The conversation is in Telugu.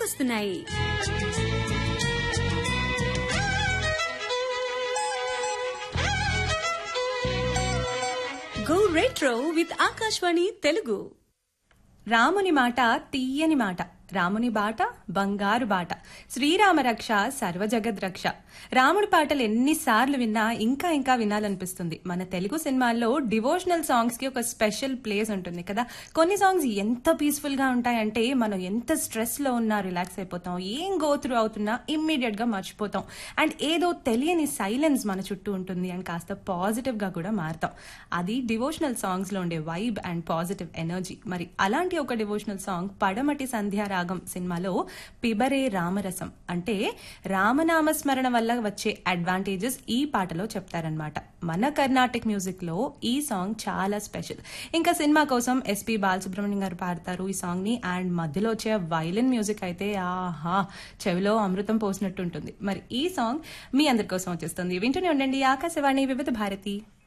గుర్తుకొస్తున్నాయి go retro with Akashvani Telugu రాముని మాట తీయని మాట రాముని బాట బంగారు బాట శ్రీరామ రక్ష సర్వజగద్ రక్ష రాముడి పాటలు ఎన్నిసార్లు విన్నా ఇంకా ఇంకా వినాలనిపిస్తుంది మన తెలుగు సినిమాల్లో డివోషనల్ సాంగ్స్ కి ఒక స్పెషల్ ప్లేస్ ఉంటుంది కదా కొన్ని సాంగ్స్ ఎంత పీస్ఫుల్ గా ఉంటాయంటే మనం ఎంత స్ట్రెస్ లో ఉన్నా రిలాక్స్ అయిపోతాం ఏం గో త్రూ అవుతున్నా ఇమ్మీడియట్ గా మర్చిపోతాం అండ్ ఏదో తెలియని సైలెన్స్ మన చుట్టూ ఉంటుంది అండ్ కాస్త పాజిటివ్ గా కూడా మారుతాం అది డివోషనల్ సాంగ్స్ లో ఉండే వైబ్ అండ్ పాజిటివ్ ఎనర్జీ మరి అలాంటి ఒక డివోషనల్ సాంగ్ పడమటి సంధ్యారాగం సినిమాలో పిబరే రామరసం అంటే రామనామ స్మరణ వల్ల వచ్చే అడ్వాంటేజెస్ ఈ పాటలో చెప్తారనమాట మన కర్ణాటిక్ మ్యూజిక్ లో ఈ సాంగ్ చాలా స్పెషల్ ఇంకా సినిమా కోసం ఎస్పి బాలసుబ్రహ్మణ్యం గారు పాడతారు ఈ సాంగ్ ని అండ్ మధ్యలో వచ్చే వైలిన్ మ్యూజిక్ అయితే ఆహా చెవిలో అమృతం పోసినట్టు ఉంటుంది మరి ఈ సాంగ్ మీ అందరి కోసం వచ్చేస్తుంది వింటూనే ఉండండి ఆకాశవాణి వివిధ భారతి